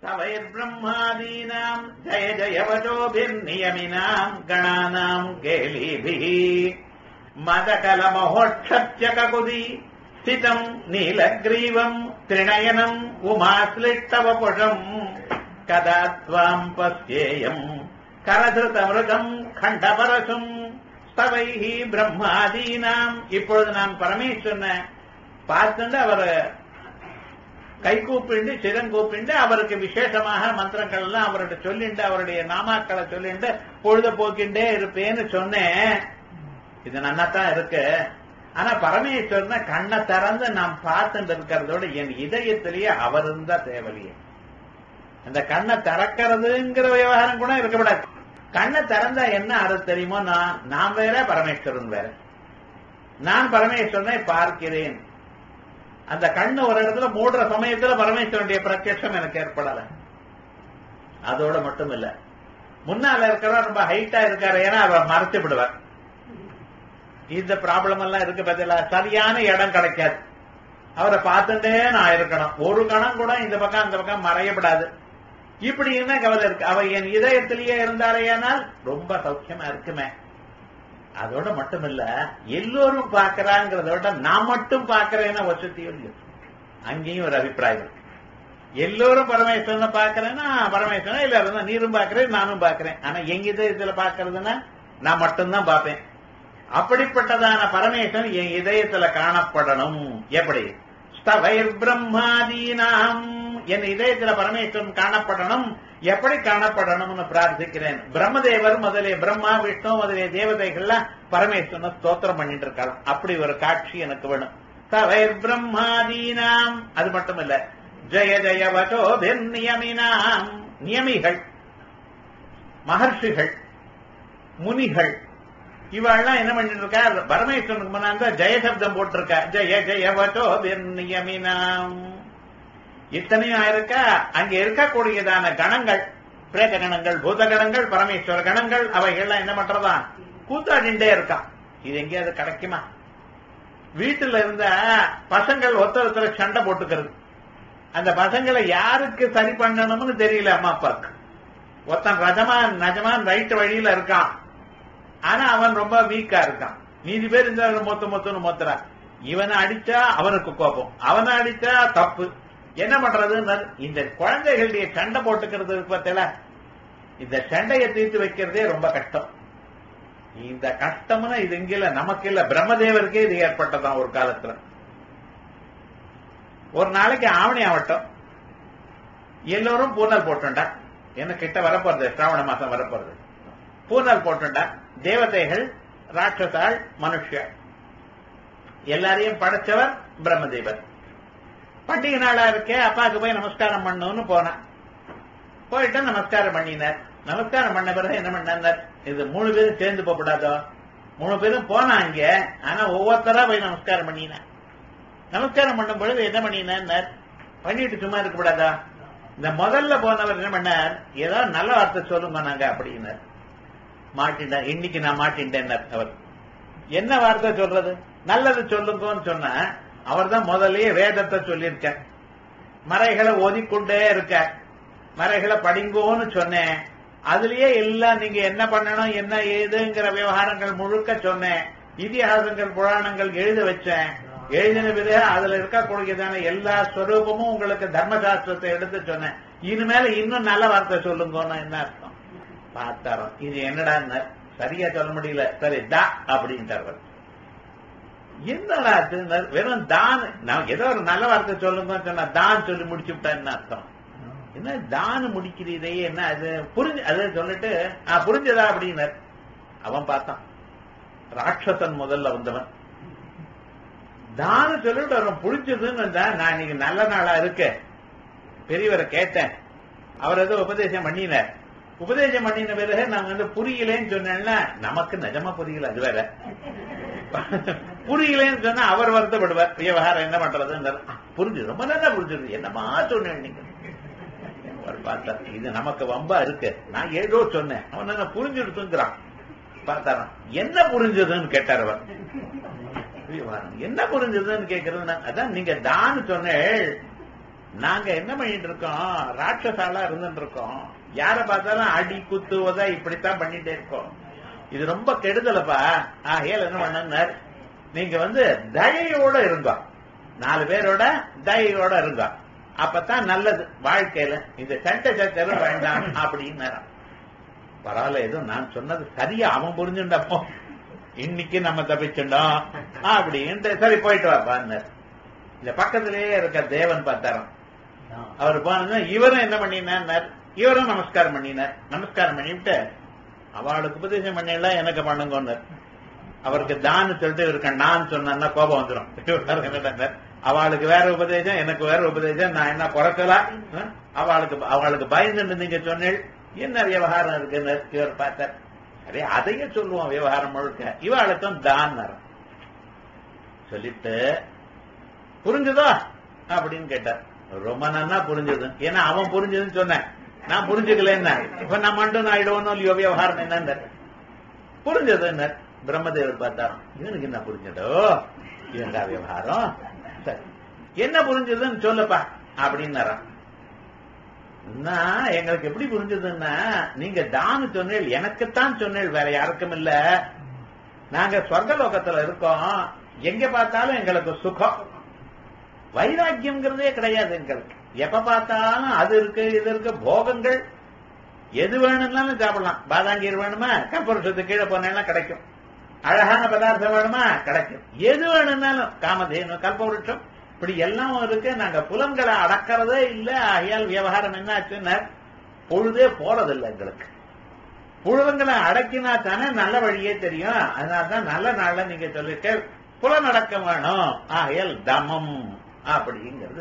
तवैर्ब्रह्मादीनाम् जय जय वचोभिर्नियमिनाम् गणानाम् केलीभिः मदकलमहोक्षत्यककुदी स्थितम् नीलग्रीवम् त्रिणयनम् उमाश्लिष्टवपुषम् कदा त्वाम् पश्येयम् கரதிருதமிருகம் கண்டபரசும் ஸ்தவைஹி பிரம்மாதீனாம் இப்பொழுது நான் பரமேஸ்வரனை பார்த்துட்டு அவர் கை கூப்பிண்டு சிறங்கூப்பிண்டு அவருக்கு விசேஷமாக மந்திரங்கள் எல்லாம் அவர்கிட்ட சொல்லிண்டு அவருடைய நாமாக்களை சொல்லிண்டு பொழுத போக்கிண்டே இருப்பேன்னு சொன்னேன் இது நன்னாத்தான் இருக்கு ஆனா பரமேஸ்வரனை கண்ணை திறந்து நாம் பார்த்துட்டு இருக்கிறதோட என் இதயத்திலேயே அவர் இருந்தா தேவையே அந்த கண்ணை திறக்கிறதுங்கிற விவகாரம் கூட இருக்கக்கூடாது கண்ணை திறந்தா என்ன அர்த்தம் தெரியுமோ நான் நான் வேற பரமேஸ்வரன் வேற நான் பரமேஸ்வரனை பார்க்கிறேன் அந்த கண்ணு ஒரு இடத்துல மூடுற சமயத்துல பரமேஸ்வரனுடைய பிரத்யட்சம் எனக்கு ஏற்படல அதோட மட்டும் இல்ல முன்னால இருக்கிறவர் ரொம்ப ஹைட்டா இருக்காரு ஏன்னா அவர் மறைச்சு விடுவார் இந்த ப்ராப்ளம் எல்லாம் இருக்கு பதில சரியான இடம் கிடைக்காது அவரை பார்த்துட்டே நான் இருக்கணும் ஒரு கணம் கூட இந்த பக்கம் அந்த பக்கம் மறையப்படாது இப்படி என்ன கவலை இருக்கு அவர் என் இதயத்திலேயே இருந்தாரேயானால் ரொம்ப சௌக்கியமா இருக்குமே அதோட மட்டும் இல்ல எல்லோரும் பாக்குறாங்கிறத விட நான் மட்டும் பாக்குறேன்னா வசதியும் இல்லை அங்கேயும் ஒரு அபிப்பிராயம் இருக்கு எல்லோரும் பரமேஸ்வரனை பாக்குறேன்னா பரமேஸ்வரன் இல்ல இருந்தா நீரும் பாக்குறேன் நானும் பாக்குறேன் ஆனா எங்க இதயத்துல பாக்குறதுன்னா நான் மட்டும்தான் பார்ப்பேன் அப்படிப்பட்டதான பரமேஸ்வரன் என் இதயத்துல காணப்படணும் எப்படி ஸ்தவைர் பிரம்மாதீனாம் என் இதயத்துல பரமேஸ்வரன் காணப்படணும் எப்படி காணப்படணும்னு பிரார்த்திக்கிறேன் பிரம்மதேவர் முதலிய பிரம்மா விஷ்ணு முதலிய தேவதைகள்லாம் பரமேஸ்வரனை ஸ்தோத்திரம் பண்ணிட்டு இருக்காங்க அப்படி ஒரு காட்சி எனக்கு வேணும் தவைர் பிரம்மாதீனாம் அது மட்டும் இல்ல ஜெய ஜெய வசோபிர் நியமினாம் நியமிகள் மகர்ஷிகள் முனிகள் இவெல்லாம் என்ன பண்ணிட்டு இருக்கா பரமேஸ்வரனுக்கு முன்னாடி ஜெயசப்தம் போட்டிருக்கா ஜெய ஜெய வசோபிர் நியமினாம் இத்தனையும் இருக்கா அங்க இருக்கக்கூடியதான கணங்கள் பிரேத கணங்கள் பூத கணங்கள் பரமேஸ்வர கணங்கள் அவைகள்லாம் என்ன பண்றதா கூத்தாடிண்டே இருக்கான் இது எங்கேயாவது கிடைக்குமா வீட்டுல இருந்த பசங்கள் ஒருத்தர் ஒருத்தர் சண்டை போட்டுக்கிறது அந்த பசங்களை யாருக்கு சரி பண்ணணும்னு தெரியல அம்மா அப்பாவுக்கு ஒருத்தன் ரஜமான் நஜமான் ரைட் வழியில இருக்கான் ஆனா அவன் ரொம்ப வீக்கா இருக்கான் மீதி பேர் இந்த மொத்த மொத்தம்னு மொத்துறான் இவனை அடிச்சா அவனுக்கு கோபம் அவனை அடிச்சா தப்பு என்ன பண்றது இந்த குழந்தைகளுடைய சண்டை போட்டுக்கிறது பார்த்தல இந்த சண்டையை தீர்த்து வைக்கிறதே ரொம்ப கஷ்டம் இந்த கஷ்டம்னா இது இங்க இல்ல நமக்கு இல்ல பிரம்மதேவருக்கே இது ஏற்பட்டதான் ஒரு காலத்துல ஒரு நாளைக்கு ஆவணி ஆவட்டம் எல்லோரும் பூனல் போட்டுண்டா என்ன கிட்ட வரப்போறது சிராவண மாசம் வரப்போறது பூனல் போட்டுண்டா தேவதைகள் ராட்சசாள் மனுஷ எல்லாரையும் படைச்சவர் பிரம்மதேவர் பண்டிகை நாளா இருக்கே அப்பாவுக்கு போய் நமஸ்காரம் பண்ணணும்னு போனான் போயிட்டு நமஸ்காரம் பண்ணினார் நமஸ்காரம் பண்ண பிறகு என்ன பண்ணார் இது மூணு பேரும் சேர்ந்து போகக்கூடாதோ மூணு பேரும் போனாங்க ஆனா ஒவ்வொருத்தரா போய் நமஸ்காரம் பண்ணினார் நமஸ்காரம் பண்ணும் பொழுது என்ன பண்ணினார் பண்ணிட்டு சும்மா இருக்கக்கூடாதா இந்த முதல்ல போனவர் என்ன பண்ணார் ஏதாவது நல்ல வார்த்தை சொல்லுங்க நாங்க அப்படின்னார் மாட்டின்டார் இன்னைக்கு நான் மாட்டின்டேன் அவர் என்ன வார்த்தை சொல்றது நல்லது சொல்லுங்கன்னு சொன்ன அவர் தான் முதல்லயே வேதத்தை சொல்லியிருக்க மறைகளை ஓதிக்கொண்டே இருக்க மறைகளை படிங்கோன்னு சொன்னேன் அதுலயே எல்லாம் நீங்க என்ன பண்ணணும் என்ன ஏதுங்கிற விவகாரங்கள் முழுக்க சொன்னேன் இதிகாசங்கள் புராணங்கள் எழுத வச்சேன் எழுதின பிறகு அதுல இருக்கக்கூடியதான எல்லா ஸ்வரூபமும் உங்களுக்கு தர்மசாஸ்திரத்தை எடுத்து சொன்னேன் இனிமேல இன்னும் நல்ல வார்த்தை சொல்லுங்கன்னு என்ன அர்த்தம் பார்த்தாரோம் இது என்னடா சரியா சொல்ல முடியல சரி தா அப்படின்ட்டார் என்னடா வெறும் தான் நான் ஏதோ ஒரு நல்ல வார்த்தை சொல்லுங்க சொன்னா தான் சொல்லி முடிச்சு விட்டா என்ன அர்த்தம் என்ன தான் முடிக்கிறதே என்ன அது புரிஞ்சு அது சொல்லிட்டு புரிஞ்சதா அப்படின்னார் அவன் பார்த்தான் ராட்சசன் முதல்ல வந்தவன் தானு சொல்லிட்டு அவன் புடிச்சதுன்னு நான் இன்னைக்கு நல்ல நாளா இருக்க பெரியவரை கேட்டேன் அவர் ஏதோ உபதேசம் பண்ணினார் உபதேசம் பண்ணின பிறகு நான் வந்து புரியலேன்னு சொன்னேன்னா நமக்கு நிஜமா புரியல அது வேற புரியலன்னு சொன்னா அவர் வருத்தப்படுவார் விவகாரம் என்ன பண்றது புரிஞ்சு ரொம்ப நல்லா புரிஞ்சது என்னமா சொன்னேன் நீங்க அவர் பார்த்தா இது நமக்கு வம்பா இருக்கு நான் ஏதோ சொன்னேன் அவன் என்ன புரிஞ்சுடுத்துங்கிறான் பார்த்தாராம் என்ன புரிஞ்சதுன்னு கேட்டார் அவர் விவகாரம் என்ன புரிஞ்சதுன்னு கேட்கறது அதான் நீங்க தான் சொன்னேள் நாங்க என்ன பண்ணிட்டு இருக்கோம் ராட்சசாலா இருந்துட்டு இருக்கோம் யார பார்த்தாலும் அடி குத்து உத இப்படித்தான் பண்ணிட்டே இருக்கோம் இது ரொம்ப கெடுதலப்பா ஆகையால் என்ன பண்ணார் நீங்க வந்து தயையோட இருங்க நாலு பேரோட தயையோட இருங்க அப்பதான் நல்லது வாழ்க்கையில இந்த சண்டை சச்சரவு வேண்டாம் அப்படின்னு பரவாயில்ல ஏதோ நான் சொன்னது சரியா அவன் புரிஞ்சுண்டப்போ இன்னைக்கு நம்ம தப்பிச்சுட்டோம் அப்படின்ட்டு சரி போயிட்டு வாப்பான்னார் இந்த பக்கத்திலேயே இருக்க தேவன் பார்த்தாராம் அவர் போனது இவரும் என்ன பண்ணினார் இவரும் நமஸ்காரம் பண்ணினார் நமஸ்காரம் பண்ணிவிட்டு அவளுக்கு உபதேசம் பண்ணல எனக்கு பண்ணுங்கன்னார் அவருக்கு தான் சொல்லிட்டு இருக்க நான் சொன்னா கோபம் வந்துடும் அவளுக்கு வேற உபதேசம் எனக்கு வேற உபதேசம் நான் என்ன குறைக்கலாம் அவளுக்கு அவளுக்கு பயந்துட்டு நீங்க சொன்னீள் என்ன விவகாரம் இருக்குன்னு இவர் பார்த்தார் அதே அதையே சொல்லுவோம் விவகாரம் முழுக்க இவாளுக்கும் தான் சொல்லிட்டு புரிஞ்சுதோ அப்படின்னு கேட்டார் ரொம்ப நன்னா புரிஞ்சது ஏன்னா அவன் புரிஞ்சதுன்னு சொன்னேன் நான் புரிஞ்சுக்கல என்ன இப்ப நான் மண்டும் ஆயிடுவோம் இல்லையோ விவகாரம் என்ன புரிஞ்சது என்ன பிரம்மதேவர் பார்த்தாராம் இவனுக்கு என்ன புரிஞ்சதோ இவன்டா விவகாரம் சரி என்ன புரிஞ்சதுன்னு சொல்லப்பா அப்படின்னாராம் நான் எங்களுக்கு எப்படி புரிஞ்சதுன்னா நீங்க தான் சொன்னேள் எனக்குத்தான் சொன்னேள் வேற யாருக்கும் இல்ல நாங்க சொர்க்கலோகத்துல இருக்கோம் எங்க பார்த்தாலும் எங்களுக்கு சுகம் வைராக்கியம்ங்கிறதே கிடையாது எங்களுக்கு எப்ப பார்த்தாலும் அது இருக்கு இது இருக்கு போகங்கள் எது வேணும்னாலும் சாப்பிடலாம் பாதாங்கீர் வேணுமா கற்பருஷத்துக்கு கீழே போனேன்னா கிடைக்கும் அழகான பதார்த்தம் வேணுமா கிடைக்கும் எது வேணும்னாலும் காமதேனு கல்பவருஷம் இப்படி எல்லாம் இருக்கு நாங்க புலன்களை அடக்கிறதே இல்ல ஆகையால் விவகாரம் என்ன ஆச்சுன்னா பொழுதே போறதில்லை எங்களுக்கு புழுவங்களை அடக்கினா தானே நல்ல வழியே தெரியும் அதனால்தான் நல்ல நாள்ல நீங்க சொல்லிட்டு புலனடக்கம் வேணும் ஆகையால் தமம் அப்படிங்கிறது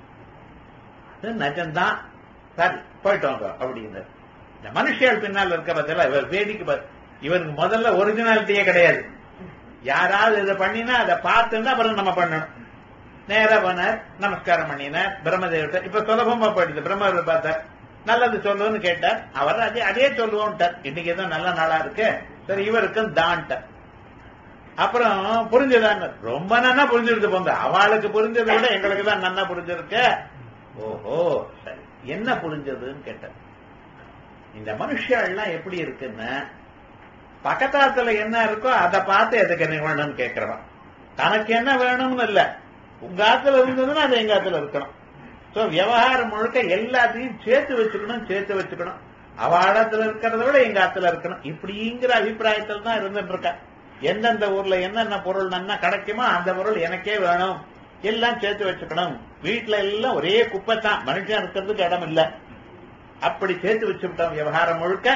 அது நிஜம்தான் சரி போயிட்டு வாங்க அப்படிங்கிறது இந்த மனுஷியால் பின்னால் இருக்க பத்தில இவர் வேடிக்கை இவனுக்கு முதல்ல ஒரிஜினாலிட்டியே கிடையாது யாராவது இதை பண்ணினா அதை பார்த்துன்னா அப்புறம் நம்ம பண்ணணும் நேரா போனார் நமஸ்காரம் பண்ணினார் பிரம்மதேவத்தை இப்ப சுலபமா போயிடுது பிரம்மதேவர் பார்த்தார் நல்லது சொல்லுன்னு கேட்டார் அவர் அதே அதே சொல்லுவோம்ட்டார் இன்னைக்கு ஏதோ நல்ல நாளா இருக்கு சரி இவருக்கும் தான்ட்டார் அப்புறம் புரிஞ்சுதான் ரொம்ப நன்னா புரிஞ்சிருக்கு போங்க அவளுக்கு புரிஞ்சதை விட எங்களுக்கு தான் நன்னா புரிஞ்சிருக்கு ஓஹோ சரி என்ன புரிஞ்சதுன்னு கேட்டார் இந்த மனுஷாள்லாம் எப்படி இருக்குன்னு பக்கத்தாத்துல என்ன இருக்கோ அதை பார்த்து எதுக்கு என்ன வேணும்னு கேட்கிறவன் தனக்கு என்ன வேணும்னு இல்ல உங்க ஆத்துல இருந்ததுன்னா அது எங்க ஆத்துல இருக்கணும் சோ விவகாரம் முழுக்க எல்லாத்தையும் சேர்த்து வச்சுக்கணும் சேர்த்து வச்சுக்கணும் அவடத்துல இருக்கிறத விட எங்க ஆத்துல இருக்கணும் இப்படிங்கிற அபிப்பிராயத்தில் தான் இருந்துட்டு இருக்க எந்தெந்த ஊர்ல என்னென்ன பொருள் நன்னா கிடைக்குமோ அந்த பொருள் எனக்கே வேணும் எல்லாம் சேர்த்து வச்சுக்கணும் வீட்டுல எல்லாம் ஒரே குப்பை தான் மனுஷன் இருக்கிறதுக்கு இடம் இல்ல அப்படி சேர்த்து வச்சுவிட்டோம் விவகாரம் முழுக்க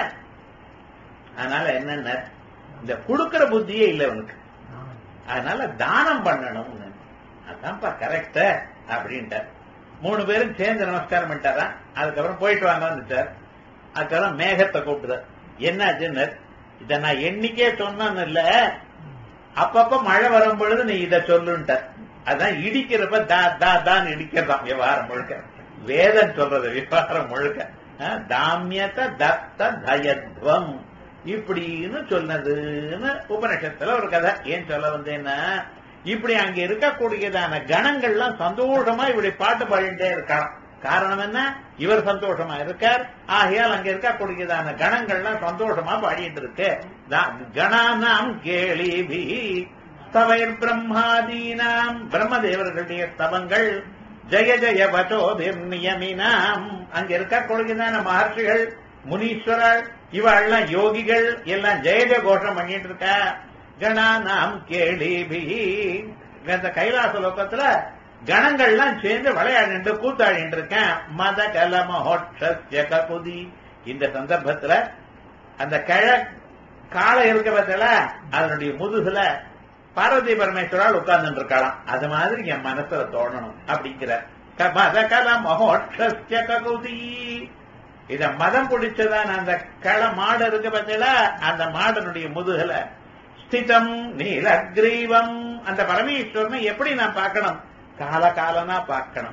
அதனால என்னென்ன இந்த கொடுக்கிற புத்தியே இல்லை உனக்கு அதனால தானம் பண்ணணும் அதான்ப்பா கரெக்ட் அப்படின்ட்டார் மூணு பேரும் சேர்ந்து நமஸ்காரம் பண்ணிட்டாரா அதுக்கப்புறம் போயிட்டு வாங்க வந்துட்டார் அதுக்கப்புறம் மேகத்தை கூப்பிட்டுதார் என்னாச்சுன்னு இத நான் எண்ணிக்கே சொன்னு இல்ல அப்பப்ப மழை வரும் பொழுது நீ இத சொல்லுன்ட்ட அதான் இடிக்கிறப்ப தா தா தான் இடிக்கிறதாம் விவகாரம் முழுக்க வேதம் சொல்றது விவகாரம் முழுக்க தாமியத தத்த தயத்வம் இப்படின்னு சொன்னதுன்னு உபநிஷத்துல ஒரு கதை ஏன் சொல்ல வந்தேன்னா இப்படி அங்க இருக்கக்கூடியதான கணங்கள்லாம் சந்தோஷமா இப்படி பாட்டு பாடிட்டே இருக்கலாம் காரணம் என்ன இவர் சந்தோஷமா இருக்கார் ஆகையால் அங்க இருக்கக்கூடியதான கணங்கள்லாம் சந்தோஷமா பாடிட்டு இருக்கு கணானாம் கேளிபி ஸ்தவைர் பிரம்மாதீனாம் பிரம்மதேவர்களுடைய ஸ்தவங்கள் ஜெய ஜெய வச்சோதிர் நியமினாம் அங்க இருக்கக்கூடியதான மகர்ஷிகள் முனீஸ்வரர் இவெல்லாம் யோகிகள் எல்லாம் ஜெய ஜெய கோஷம் பண்ணிட்டு இருக்கா கணானாம் கேளிபி இந்த கைலாச லோகத்துல கணங்கள்லாம் சேர்ந்து விளையாடிட்டு கூத்தாடிட்டு இருக்கேன் மத கல மகோட்ச ககுதி இந்த சந்தர்ப்பத்துல அந்த கிழ காலை இருக்க பத்தில அதனுடைய முதுகுல பார்வதி பரமேஸ்வரால் உட்கார்ந்துட்டு இருக்கலாம் அது மாதிரி என் மனசுல தோணணும் அப்படிங்கிற மத கல மகோட்ச ககுதி இத மதம் பிடிச்சதான் அந்த கள மாடு இருக்க பத்தில அந்த மாடனுடைய முதுகுல ஸ்திதம் நீலக்ரீவம் அந்த பரமேஸ்வரனை எப்படி நான் பார்க்கணும் காலகாலனா பார்க்கணும்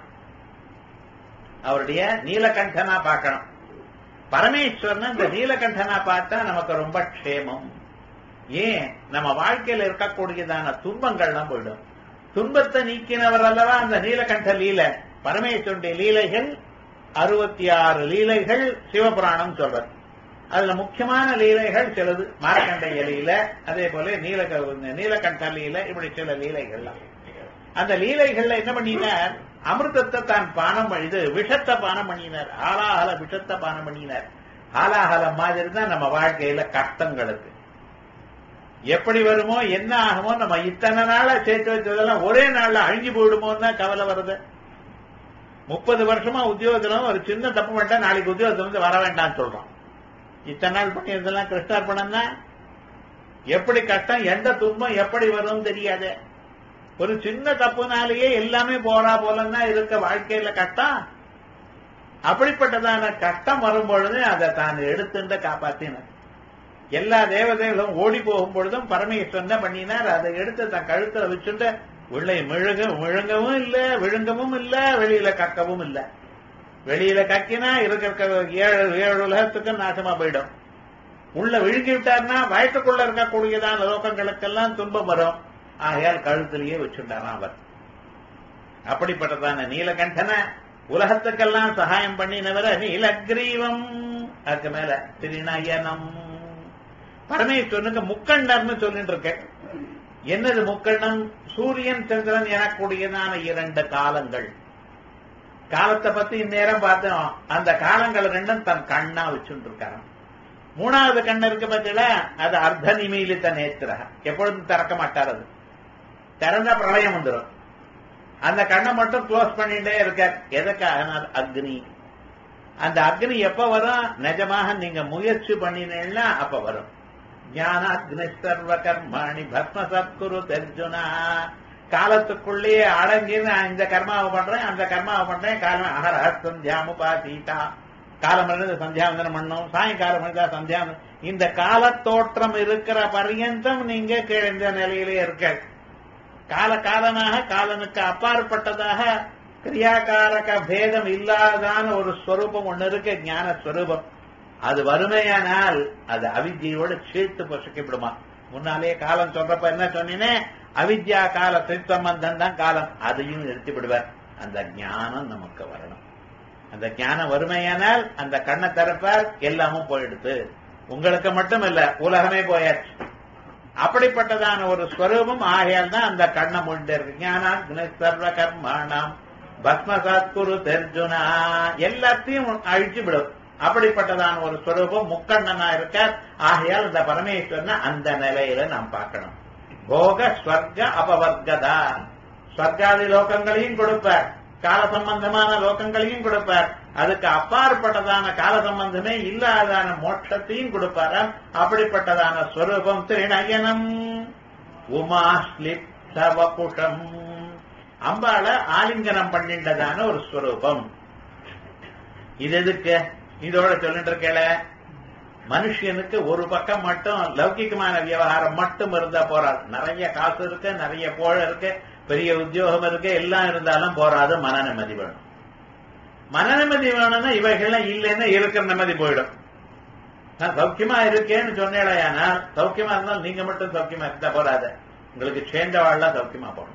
அவருடைய நீலகண்டனா பார்க்கணும் பரமேஸ்வரன் இந்த நீலகண்டனா பார்த்தா நமக்கு ரொம்ப க்ஷேமம் ஏன் நம்ம வாழ்க்கையில இருக்கக்கூடியதான துன்பங்கள்லாம் போயிடும் துன்பத்தை நீக்கினவர் அல்லவா அந்த நீலகண்ட லீல பரமேஸ்வருடைய லீலைகள் அறுபத்தி ஆறு லீலைகள் சிவபுராணம் சொல்றது அதுல முக்கியமான லீலைகள் சிலது மார்க்கண்டைய லீல அதே போல நீலக நீலகண்ட லீல இப்படி சில லீலைகள்லாம் அந்த லீலைகள்ல என்ன பண்ணினார் அமிர்தத்தை தான் பானம் பண்ணி- இது விஷத்தை பானம் பண்ணினார் ஆலாஹல விஷத்தை பானம் பண்ணினார் ஆலாஹலம் மாதிரி தான் நம்ம வாழ்க்கையில கஷ்டங்களுக்கு எப்படி வருமோ என்ன ஆகுமோ நம்ம இத்தனை நாளா சேர்த்து வச்சதெல்லாம் ஒரே நாள்ல அழிஞ்சு போயிடுமோன்னு தான் கவலை வருது முப்பது வருஷமா உத்தியோகத்துல ஒரு சின்ன தப்பு பண்ணிட்டா நாளைக்கு உத்தியோகத்துல இருந்து வர வேண்டாம்னு சொல்றோம் இத்தனை நாள் பண்ணியதெல்லாம் கிருஷ்ணார்பணம் தான் எப்படி கஷ்டம் எந்த துன்பம் எப்படி வரும் தெரியாது ஒரு சின்ன தப்புனாலேயே எல்லாமே போறா போலன்னா இருக்க வாழ்க்கையில கஷ்டம் அப்படிப்பட்டதான கஷ்டம் வரும் பொழுது அதை தான் எடுத்துட்டு காப்பாத்தினார் எல்லா தேவதைகளும் ஓடி போகும் பொழுதும் பரமேஸ்வரன் தான் பண்ணினார் அதை எடுத்து தன் கழுத்துல வச்சுட்டு உள்ளே மிழுக விழுங்கவும் இல்ல விழுங்கவும் இல்ல வெளியில கக்கவும் இல்ல வெளியில கக்கினா இருக்கிற ஏழு ஏழு உலகத்துக்கு நாசமா போயிடும் உள்ள விழுங்கி விட்டார்னா வயத்துக்குள்ள இருக்கக்கூடியதான லோகங்களுக்கெல்லாம் துன்பம் வரும் ஆகையால் கழுத்திலேயே வச்சுட்டாராம் அவர் அப்படிப்பட்டதான நீலகண்டன உலகத்துக்கெல்லாம் சகாயம் பண்ணினவர நீலக்ரீவம் அதுக்கு மேல திருநயனம் பரமேஸ்வரனுக்கு முக்கண்டர்னு சொல்லிட்டு இருக்க என்னது முக்கண்டம் சூரியன் சந்திரன் எனக்கூடியதான இரண்டு காலங்கள் காலத்தை பத்தி இந்நேரம் பார்த்தோம் அந்த காலங்கள் ரெண்டும் தன் கண்ணா வச்சுட்டு இருக்காராம் மூணாவது கண்ணு இருக்கு பார்த்தீங்கள அது அர்த்த நிமீலித்த நேத்திர எப்பொழுதும் திறக்க மாட்டார் அது திறந்தா பிரளயம் வந்துடும் அந்த கண்ணை மட்டும் க்ளோஸ் பண்ணிட்டே இருக்கார் எதுக்காக அக்னி அந்த அக்னி எப்ப வரும் நிஜமாக நீங்க முயற்சி பண்ணினீங்கன்னா அப்ப வரும் ஞானாக்னி சர்வ கர்மாணி பஸ்ம சத்குரு தெர்ஜுனா காலத்துக்குள்ளேயே அடங்கி நான் இந்த கர்மாவை பண்றேன் அந்த கர்மாவை பண்றேன் காலம் அகரஹ சந்தியாமுபாசீதா காலம் இருந்து சந்தியாவந்தனம் பண்ணணும் சாயங்காலம் இருந்தா சந்தியாவந்தனம் இந்த காலத்தோற்றம் இருக்கிற பர்யந்தம் நீங்க கிழந்த நிலையிலே இருக்க கால காலனாக காலனுக்கு அப்பாற்பட்டதாக கிரியாகாரக பேதம் இல்லாதான ஒரு ஸ்வரூபம் ஒண்ணு இருக்கு ஞான ஸ்வரூபம் அது வறுமையானால் அது அவித்யோட சேர்த்து பசிக்கப்படுமா முன்னாலே காலம் சொல்றப்ப என்ன சொன்னீனே அவித்யா கால சம்பந்தம் தான் காலம் அதையும் நிறுத்தி விடுவார் அந்த ஞானம் நமக்கு வரணும் அந்த ஞானம் வறுமையானால் அந்த கண்ணை திறப்பார் எல்லாமும் போயிடுது உங்களுக்கு மட்டும் இல்ல உலகமே போயாச்சு அப்படிப்பட்டதான ஒரு ஸ்வரூபம் ஆகையால் தான் அந்த கண்ணை மூண்டு இருக்கு ஞானா சர்வ கர்மாணாம் பஸ்மசாத் குரு தெர்ஜுனா எல்லாத்தையும் அழிச்சு விடும் அப்படிப்பட்டதான ஒரு ஸ்வரூபம் முக்கண்ணனா இருக்க ஆகையால் இந்த பரமேஸ்வரனை அந்த நிலையில நாம் பார்க்கணும் போக ஸ்வர்க அபவர்கதா ஸ்வர்காதி லோகங்களையும் கொடுப்பார் கால சம்பந்தமான லோகங்களையும் கொடுப்பார் அதுக்கு அப்பாற்பட்டதான கால சம்பந்தமே இல்லாதான மோட்சத்தையும் கொடுப்பாராம் அப்படிப்பட்டதான ஸ்வரூபம் திருநயனம் உமாஸ்லிப் சவபுஷம் அம்பாள ஆலிங்கனம் பண்ணிண்டதான ஒரு ஸ்வரூபம் இது எதுக்கு இதோட சொல்லிட்டு இருக்கல மனுஷனுக்கு ஒரு பக்கம் மட்டும் லௌகிகமான விவகாரம் மட்டும் இருந்தா போறாது நிறைய காசு இருக்கு நிறைய போழ இருக்கு பெரிய உத்தியோகம் இருக்கு எல்லாம் இருந்தாலும் போறாது மன நிம்மதி வேணும் மன நிம்மதி வேணும்னா இவைகள்லாம் இல்லைன்னா இருக்கிற நிம்மதி போயிடும் நான் சௌக்கியமா இருக்கேன்னு சொன்னேடையானா சௌக்கியமா இருந்தாலும் நீங்க மட்டும் சௌக்கியமா இருந்தா போறாது உங்களுக்கு சேர்ந்தவாள்லாம் சௌக்கியமா போகணும்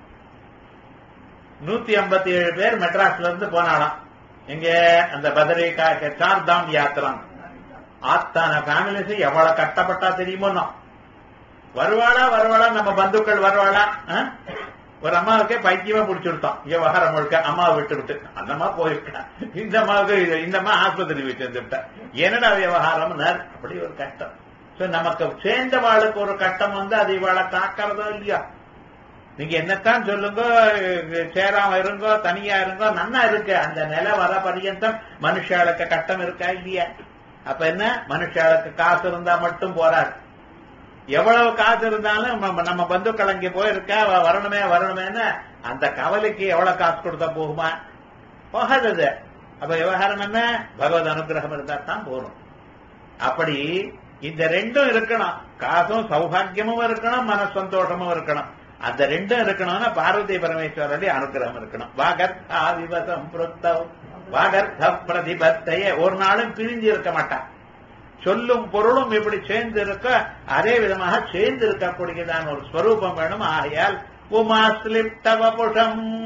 நூத்தி ஐம்பத்தி ஏழு பேர் மெட்ராஸ்ல இருந்து போனாலாம் எங்க அந்த பதரி சார் தாம் யாத்திரம் ஆத்தான ஃபேமிலிஸ் எவ்வளவு கஷ்டப்பட்டா தெரியுமோ வருவாளா வருவாளா நம்ம பந்துக்கள் வருவாளா ஆ? ஒரு அம்மாவுக்கே பைத்தியமா பிடிச்சிருத்தோம் விவகாரம் முழுக்க அம்மாவை விட்டு விட்டு அந்த அம்மா போயிருக்கா இந்த அம்மாவுக்கு இது- இந்த அம்மா ஆஸ்பத்திரி விட்டு வந்துட்டா என்னடா விவகாரம் அப்படி ஒரு கஷ்டம் சோ நமக்கு சேர்ந்தவாளுக்கு ஒரு கஷ்டம் வந்து அது இவாளை தாக்கிறதோ இல்லையா நீங்க என்னத்தான் சொல்லுங்க சேராம இருங்கோ தனியா இருங்கோ நன்னா இருக்கு அந்த நிலை வர பர்யந்தம் மனுஷாளுக்கு கட்டம் இருக்கா இல்லையா அப்ப என்ன மனுஷாளுக்கு காசு இருந்தா மட்டும் போறாது எவ்வளவு காசு இருந்தாலும் நம்ம- நம்ம பந்துக்கள் அங்கே போயிருக்கா அவ வரணுமே வரணுமேன்னு அந்த கவலைக்கு எவ்வளவு காசு கொடுத்தா போகுமா போகாதது அப்ப விவகாரம் என்ன பகவத் அனுகிரகம் இருந்தா தான் போறோம் அப்படி இந்த ரெண்டும் இருக்கணும் காசும் சௌபாகியமும் இருக்கணும் மன சந்தோஷமும் இருக்கணும் அந்த ரெண்டும் இருக்கணும்னா பார்வதி பரமேஸ்வரருடைய அனுகிரகம் இருக்கணும் வாகர்த்தா விவசம் புருத்தவ் வாகர்த்த பிரதிபத்தைய ஒரு நாளும் பிரிஞ்சு இருக்க மாட்டான் சொல்லும் பொருளும் இப்படி சேர்ந்து இருக்க அதே விதமாக சேர்ந்து இருக்கக்கூடியதான ஒரு ஸ்வரூபம் வேணும் ஆகையால் உமா ஸ்லிப்டவபுஷம்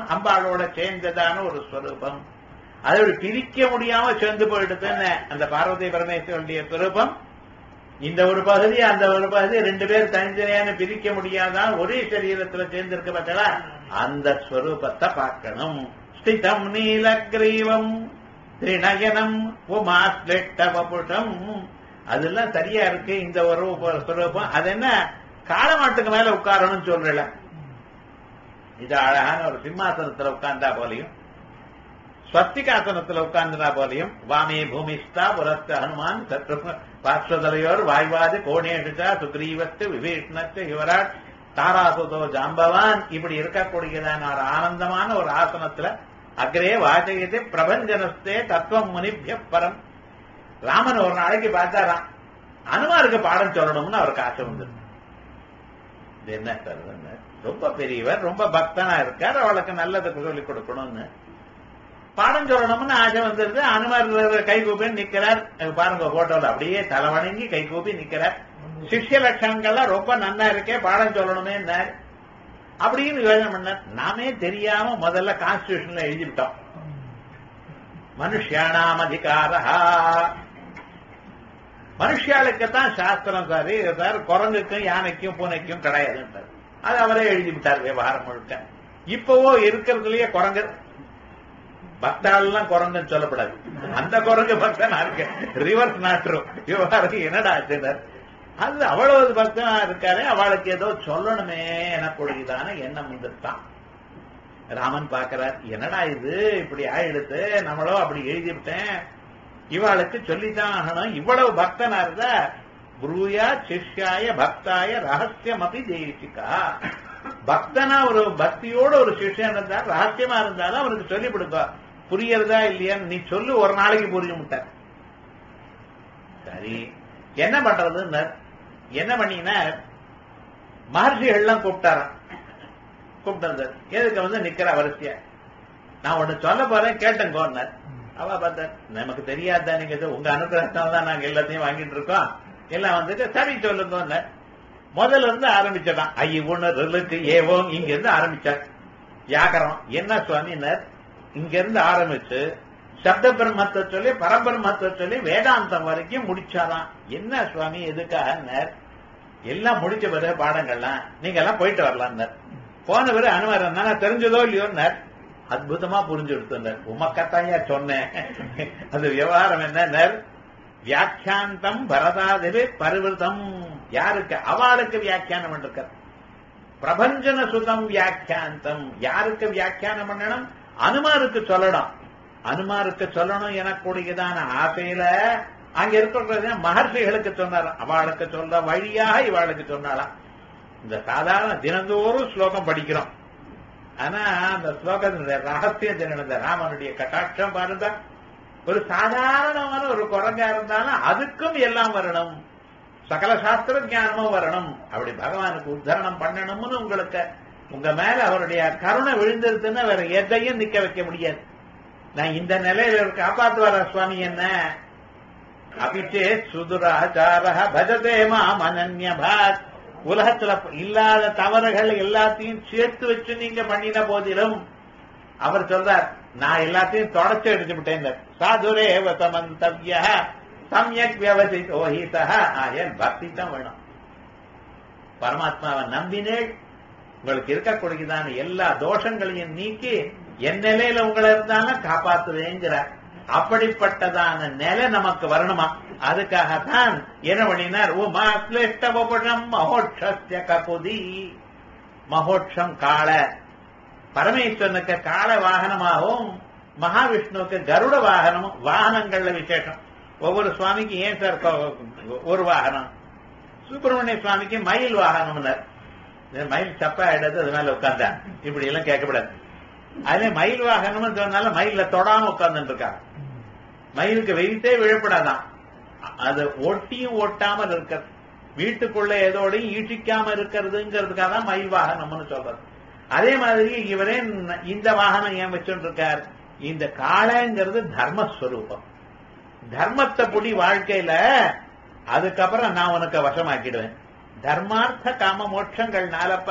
அம்பாளோட சேர்ந்ததான ஒரு ஸ்வரூபம் அதோட பிரிக்க முடியாம சேர்ந்து போயிடுதுன்னு அந்த பார்வதி பரமேஸ்வரனுடைய ஸ்வரூபம் இந்த ஒரு பகுதி அந்த ஒரு பகுதி ரெண்டு பேர் தனித்தனியான பிரிக்க முடியாதான் ஒரே சரீரத்துல சேர்ந்திருக்க பார்த்தா அந்த ஸ்வரூபத்தை பார்க்கணும் ஸ்திதம் நீலக்ரீவம் திரிநயனம் உமாஸ்லிட்ட வபுஷம் அதெல்லாம் சரியா இருக்கு இந்த ஒரு ஸ்வரூபம் அது என்ன காலமாட்டுக்கு மேல உட்காரணும்னு சொல்றல இது அழகான ஒரு சிம்மாசனத்துல உட்கார்ந்தா போலையும் ஸ்வஸ்திகாசனத்துல உட்கார்ந்தா போலையும் வாமே பூமிஸ்தா புரஸ்த ஹனுமான் சத்ரு பார்ஸ்வதலையோர் வாய்வாது கோணேஷா சுக்ரீவஸ்து விபீஷ்ணத்து யுவராட் தாராசுதோ ஜாம்பவான் இப்படி இருக்கக்கூடியதான ஒரு ஆனந்தமான ஒரு ஆசனத்துல அக்ரே வாசகத்தை பிரபஞ்சனஸ்தே தத்துவம் முனிபிய பரம் ராமன் ஒரு நாளைக்கு பார்த்தாராம் அனுமாருக்கு பாடம் சொல்லணும்னு அவருக்கு ஆசை வந்தது இது என்ன சார் இது? ரொம்ப பெரியவர் ரொம்ப பக்தனா இருக்கார் அவளுக்கு நல்லதுக்கு சொல்லிக் கொடுக்கணும்னு பாடம் சொல்லணும்னு ஆசை வந்துருது அனுமார் கை கூப்பி நிக்கிறார் அங்க பாருங்க போட்டோல அப்படியே தலை வணங்கி கை கூப்பி நிக்கிறார் சிஷ்ய லட்சணங்கள்லாம் ரொம்ப நன்னா இருக்கே பாடம் சொல்லணுமே அப்படின்னு யோசனை பண்ணார் நாமே தெரியாம முதல்ல கான்ஸ்டியூஷன்ல எழுதிவிட்டோம் மனுஷியானாம் அதிகாரா மனுஷியாளுக்குத்தான் சாஸ்திரம் சார் சார் குரங்குக்கும் யானைக்கும் பூனைக்கும் கிடையாதுன்றார் அது அவரே எழுதி விட்டார் விவகாரம் முழுக்க இப்பவோ இருக்கிறதுலயே குரங்கு பக்தாலாம் குரங்குன்னு சொல்லப்படாது அந்த குரங்கு பக்தனா இருக்கு ரிவர்ஸ் நாட்டுரும் விவகாரம் என்னடா ஆச்சுனர் அது அவ்வளவு பக்தனா இருக்காரு அவளுக்கு ஏதோ சொல்லணுமே எனக்குள்ளதான எண்ணம் வந்துட்டான் ராமன் பாக்குறார் என்னடா இது இப்படி ஆயிடுத்து நம்மளோ அப்படி எழுதிவிட்டேன் இவாளுக்கு சொல்லித்தான் ஆகணும் இவ்வளவு பக்தனா இருந்தா புரூயா சிஷ்யாய பக்தாய ரகசியம் அப்படி தேசிக்கா பக்தனா ஒரு பக்தியோட ஒரு சிஷ்யன் இருந்தா ரகசியமா இருந்தாலும் அவனுக்கு சொல்லி கொடுக்க புரியறதா இல்லையான்னு நீ சொல்லு ஒரு நாளைக்கு புரியும் சரி என்ன பண்றதுன்னு என்ன பண்ணீங்கன்னா மகர்ஷிகள்லாம் கூப்பிட்டாராம் கூப்பிட்டு எதுக்கு வந்து நிக்கிற வரிசையா நான் ஒண்ணு சொல்ல போறேன் கேட்டேங்கோன்னார் அவ பார்த்தா நமக்கு தெரியாதா நீங்க இது உங்க அனுகிரகத்தால தான் நாங்க எல்லாத்தையும் வாங்கிட்டு இருக்கோம் எல்லாம் வந்துட்டு சரி சொல்லுங்க முதல்ல இருந்து ஆரம்பிச்சிடான் ஐய உணர்வுக்கு ஏவோம் இங்க இருந்து ஆரம்பிச்சார் வியாக்கரம் என்ன சுவாமினர் இங்க இருந்து ஆரம்பிச்சு சப்த பிரம்மத்தை சொல்லி பரபிரம்மத்தை சொல்லி வேதாந்தம் வரைக்கும் முடிச்சாராம் என்ன சுவாமி எதுக்காக எல்லாம் முடிச்ச பிறகு பாடங்கள்லாம் நீங்க எல்லாம் போயிட்டு வரலாம்னார் போன பிறகு அனுமரம் தெரிஞ்சதோ இல்லையோன்னார் அற்புதமா புரிஞ்சு எடுத்துனர் உமக்கத்தாயா சொன்னேன் அது விவகாரம் என்ன வியாக்கியாந்தம் பரதாதிரி பரிவிருத்தம் யாருக்கு அவளுக்கு வியாக்கியானம் பண்ணிருக்க பிரபஞ்சன சுதம் வியாக்கியாந்தம் யாருக்கு வியாக்கியானம் பண்ணணும் அனுமாருக்கு சொல்லணும் அனுமாருக்கு சொல்லணும் எனக்கூடியதான ஆசையில அங்க இருக்கிற மகர்ஷிகளுக்கு சொன்னார் அவளுக்கு சொல்ற வழியாக இவாளுக்கு சொன்னாலாம் இந்த சாதாரண தினந்தோறும் ஸ்லோகம் படிக்கிறோம் ஆனா அந்த ஸ்லோகத்தினுடைய ரகசியம் தெரியும் ராமனுடைய கட்டாட்சம் பாருங்க ஒரு சாதாரணமான ஒரு குரங்கா இருந்தாலும் அதுக்கும் எல்லாம் வரணும் சகல சாஸ்திர ஞானமும் வரணும் அப்படி பகவானுக்கு உத்தரணம் பண்ணணும்னு உங்களுக்கு உங்க மேல அவருடைய கருணை விழுந்திருக்குன்னு வேற எதையும் நிக்க வைக்க முடியாது நான் இந்த நிலையில காப்பாத்துவார சுவாமி என்ன அபிச்சே சுதுராச்சார பஜதே மாம் அனன்யபாத் உலகத்துல இல்லாத தவறுகள் எல்லாத்தையும் சேர்த்து வச்சு நீங்க பண்ணின போதிலும் அவர் சொல்றார் நான் எல்லாத்தையும் தொடச்சு எடுத்து விட்டேன் சாதுரே வசமந்தவ்ய சமயக் வியவசிதோஹிதா ஆயன் பக்தி தான் வேணும் பரமாத்மாவை நம்பினேள் உங்களுக்கு இருக்கக்கூடியதான எல்லா தோஷங்களையும் நீக்கி என் நிலையில உங்களை இருந்தாலும் காப்பாத்துவேங்கிறார் அப்படிப்பட்டதான நிலை நமக்கு வரணுமா அதுக்காகத்தான் என்ன பண்ணினார் உமா கிளிஷ்டபுஷம் மகோட்சஸ்ய கபுதி மகோட்சம் காள பரமேஸ்வரனுக்கு கால வாகனமாகவும் மகாவிஷ்ணுவுக்கு கருட வாகனமும் வாகனங்கள்ல விசேஷம் ஒவ்வொரு சுவாமிக்கு ஏன் சார் ஒரு வாகனம் சுப்பிரமணிய சுவாமிக்கு மயில் வாகனம்னார் மயில் சப்பா எடுத்து அது மேல உட்கார்ந்தா இப்படி எல்லாம் கேட்கக்கூடாது அதே மயில் வாகனம்னு சொன்னாலும் மயில தொடாம உட்கார்ந்துட்டு இருக்கா மயிலுக்கு வெயிட்டே விழப்படாதான் அது ஒட்டியும் ஒட்டாமல் இருக்கிறது வீட்டுக்குள்ள ஏதோடையும் ஈட்டிக்காம இருக்கிறதுங்கிறதுக்காக தான் மயில் வாகனம்னு சொல்றது அதே மாதிரி இவரே இந்த வாகனம் ஏன் வச்சுட்டு இருக்கார் இந்த காளைங்கிறது தர்மஸ்வரூபம் தர்மத்தை புடி வாழ்க்கையில அதுக்கப்புறம் நான் உனக்கு வசமாக்கிடுவேன் தர்மார்த்த காம மோட்சங்கள்னாலப்பா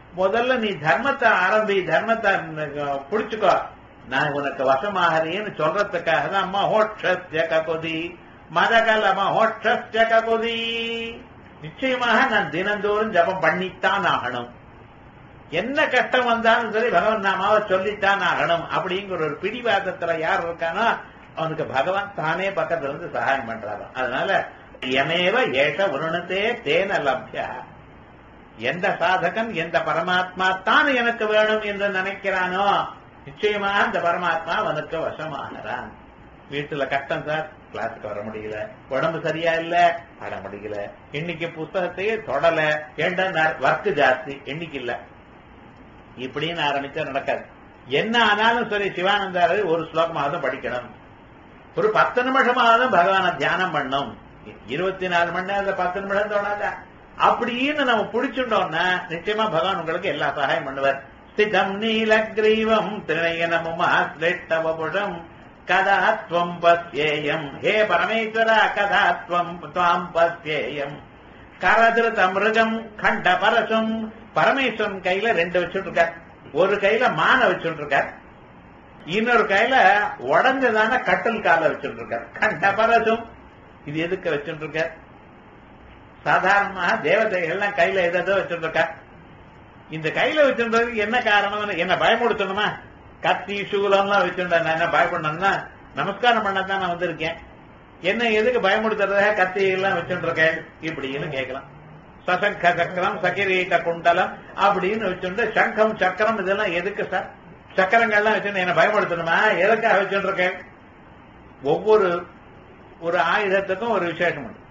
முதல்ல நீ தர்மத்தை ஆரம்பி தர்மத்தை புடிச்சுக்கோ நான் உனக்கு வசமாகிறேன்னு சொல்றதுக்காக தான் மகோட்சஸ்ய ககுதி மதகல மகோட்சஸ்ய ககுதி நிச்சயமாக நான் தினந்தோறும் ஜபம் பண்ணித்தான் ஆகணும் என்ன கஷ்டம் வந்தாலும் சரி பகவான் நாமாவை சொல்லித்தான் ஆகணும் அப்படிங்கிற ஒரு பிடிவாதத்துல யார் இருக்கானோ அவனுக்கு பகவான் தானே பக்கத்துல இருந்து சகாயம் பண்றாரு அதனால எமேவ ஏஷ உருணத்தே தேன லப்யா எந்த சாதகன் எந்த பரமாத்மா தான் எனக்கு வேணும் என்று நினைக்கிறானோ நிச்சயமா அந்த பரமாத்மா அவனுக்கு வசமாகிறான் வீட்டுல கஷ்டம் சார் கிளாஸுக்கு வர முடியல உடம்பு சரியா இல்ல பாட முடியல இன்னைக்கு புஸ்தகத்தையே தொடல ஏண்டா ஒர்க் ஜாஸ்தி இன்னைக்கு இல்ல இப்படின்னு ஆரம்பிச்சா நடக்காது என்ன ஆனாலும் சரி சிவானந்தாரு ஒரு ஸ்லோகமாவது படிக்கணும் ஒரு பத்து நிமிஷமாவது பகவான தியானம் பண்ணும் இருபத்தி நாலு மணி நேரம் பத்து நிமிஷம் தோணாதா அப்படின்னு நம்ம பிடிச்சுட்டோம்னா நிச்சயமா பகவான் உங்களுக்கு எல்லா சகாயம் பண்ணுவார் ஸ்திதம் நீலக்ரீவம் திரையனமுமா ஸ்லேட்டவபுஷம் கதாத்வம் பஸ்யேயம் ஹே பரமேஸ்வரா கதாத்வம் துவாம் பஸ்யேயம் கரதிருத மிருகம் கண்ட பரசும் பரமேஸ்வரன் கையில ரெண்டு வச்சுட்டு இருக்கார் ஒரு கையில மான வச்சுட்டு இருக்கார் இன்னொரு கையில உடஞ்சதான கட்டல் கால வச்சுட்டு இருக்கார் கண்ட பரசும் இது எதுக்கு வச்சுட்டு இருக்கார் சாதாரணமா தேவதைகள்லாம் கையில எதோ வச்சுட்டு இருக்கா இந்த கையில வச்சிருந்ததுக்கு என்ன காரணம் என்ன பயமுடுத்தணுமா கத்தி சூலம்லாம் வச்சிருந்தேன் நான் என்ன பயப்படணும்னா நமஸ்காரம் பண்ணத்தான் நான் வந்திருக்கேன் என்ன எதுக்கு பயமுடுத்துறத கத்தி எல்லாம் வச்சுட்டு இருக்கேன் இப்படின்னு கேட்கலாம் சசங்க சக்கரம் சகிரீட்ட குண்டலம் அப்படின்னு வச்சுட்டு சங்கம் சக்கரம் இதெல்லாம் எதுக்கு சார் சக்கரங்கள்லாம் வச்சுட்டு என்ன பயமுடுத்தணுமா எதுக்காக வச்சுட்டு இருக்கேன் ஒவ்வொரு ஒரு ஆயுதத்துக்கும் ஒரு விசேஷம் உண்டு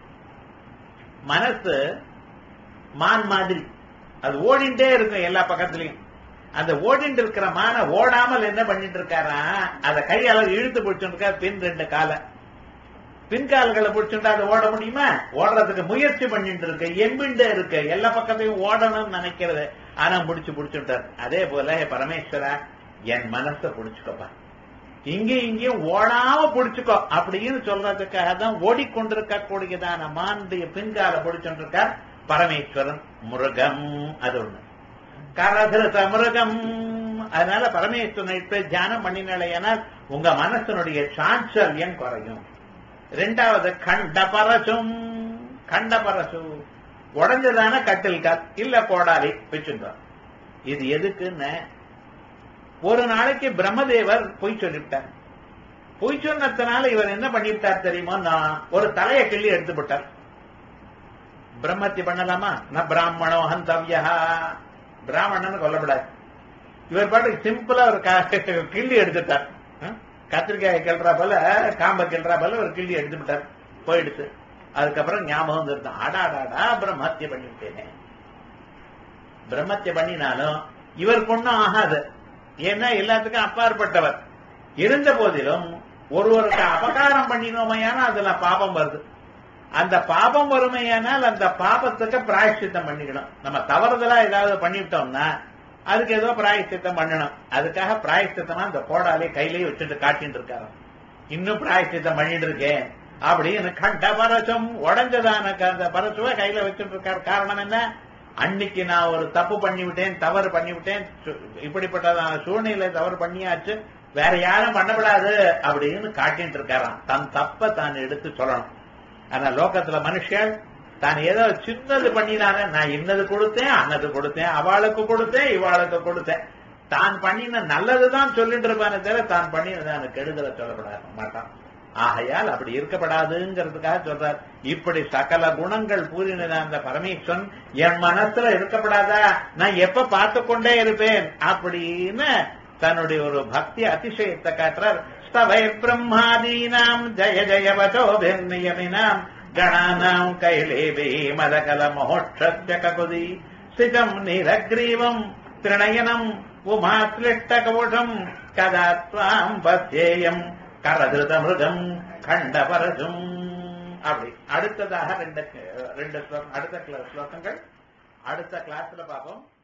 மனசு மான் மாதிரி அது ஓடிண்டே இருக்கும் எல்லா பக்கத்துலயும் அந்த ஓடிட்டு இருக்கிற மான ஓடாமல் என்ன பண்ணிட்டு இருக்காரா அத கையால இழுத்து பிடிச்சுட்டு இருக்கா பின் ரெண்டு காலை பின்கால்களை பிடிச்சுட்டா அதை ஓட முடியுமா ஓடுறதுக்கு முயற்சி பண்ணிட்டு இருக்கு எம்பிண்டு இருக்கு எல்லா பக்கத்தையும் ஓடணும்னு நினைக்கிறது ஆனா முடிச்சு பிடிச்சுட்டார் அதே போல பரமேஸ்வரா என் மனசை பிடிச்சுக்கப்பா இங்கேயும் இங்கேயும் ஓடாம பிடிச்சுக்கோ அப்படின்னு சொல்றதுக்காக தான் ஓடிக்கொண்டிருக்க கூடியதான மானுடைய பின்கால பிடிச்சுட்டு இருக்கார் பரமேஸ்வரன் முருகம் அது ஒண்ணு கரதிருத மிருகம் அதனால பரமேஸ்வரனை இப்ப தியானம் பண்ணினாலேயானால் உங்க மனசனுடைய சாஞ்சல்யம் குறையும் ரெண்டாவது கண்ட பரசும் கண்ட பரசு உடஞ்சதான கட்டில் கால் இல்ல கோடாலி வச்சுருந்தோம் இது எதுக்குன்னு ஒரு நாளைக்கு பிரம்மதேவர் பொய் சொல்லிவிட்டார் பொய் சொன்னதுனால இவர் என்ன பண்ணிவிட்டார் தெரியுமா நான் ஒரு தலையை கிள்ளி எடுத்து விட்டார் பிரம்மத்தி பண்ணலாமா ந பிராமணோ ஹந்தவ்யா பிராமணன் கொல்லப்படாது இவர் பாட்டுக்கு சிம்பிளா ஒரு கிள்ளி எடுத்துட்டார் கத்திரிக்காய் கிள்றா போல காம்ப கிள்றா போல ஒரு கிள்ளி எடுத்து விட்டார் போயிடுச்சு அதுக்கப்புறம் ஞாபகம் வந்துருந்தான் அடாடாடா பிரம்மத்திய பண்ணிவிட்டேனே பிரம்மத்திய பண்ணினாலும் இவர் பொண்ணும் ஆகாது ஏன்னா எல்லாத்துக்கும் அப்பாற்பட்டவர் இருந்த போதிலும் ஒருவருக்கு அபகாரம் பண்ணினோமையானா அதுல பாபம் வருது அந்த பாபம் வறுமையானால் அந்த பாபத்துக்கு பிராயஷ்சித்தம் பண்ணிக்கணும் நம்ம தவறுதலா ஏதாவது பண்ணிவிட்டோம்னா அதுக்கு ஏதோ பிராயஷ்சித்தம் பண்ணணும் அதுக்காக பிராயஷ்சித்தமா அந்த கோடாலே கையிலேயே வச்சுட்டு காட்டிட்டு இருக்காரு இன்னும் பிராயஷ்சித்தம் பண்ணிட்டு இருக்கேன் அப்படின்னு கண்ட பரசம் உடஞ்சதான அந்த பரசுவை கையில வச்சுட்டு இருக்காரு காரணம் என்ன அன்னைக்கு நான் ஒரு தப்பு பண்ணிவிட்டேன் தவறு பண்ணிவிட்டேன் இப்படிப்பட்டதான சூழ்நிலை தவறு பண்ணியாச்சு வேற யாரும் பண்ணப்படாது அப்படின்னு காட்டிட்டு இருக்காராம் தன் தப்ப தான் எடுத்து சொல்லணும் ஆனா லோகத்துல மனுஷன் தான் ஏதோ சின்னது பண்ணினாங்க நான் இன்னது கொடுத்தேன் அன்னது கொடுத்தேன் அவளுக்கு கொடுத்தேன் இவாளுக்கு கொடுத்தேன் தான் பண்ணின நல்லதுதான் சொல்லிட்டு இருப்பானே தவிர தான் பண்ணினதான கெடுதலை சொல்லப்பட மாட்டான் ஆகையால் அப்படி இருக்கப்படாதுங்கிறதுக்காக சொல்றார் இப்படி சகல குணங்கள் பூரினத அந்த பரமேஸ்வரன் என் மனசுல இருக்கப்படாதா நான் எப்ப பார்த்து கொண்டே இருப்பேன் அப்படின்னு தன்னுடைய ஒரு பக்தி அதிசயத்தை காட்டுறார் ஸ்தவை பிரம்மாதீனாம் ஜய ஜய வசோபிர்நியமினாம் கணானாம் கைலேபே மதகல மோட்சஸ்ய ககுதி ஸ்திதம் நீலக்ரீவம் திரணயனம் உமாஸ்லிஷ்ட கவுஷம் கதா துவாம் பஸ்யேயம் கரதிருத மிருகம் கண்ட பரசும் அப்படி அடுத்ததாக ரெண்டு ரெண்டு ஸ்லோகம் அடுத்த ஸ்லோகங்கள் அடுத்த கிளாஸ்ல பார்ப்போம்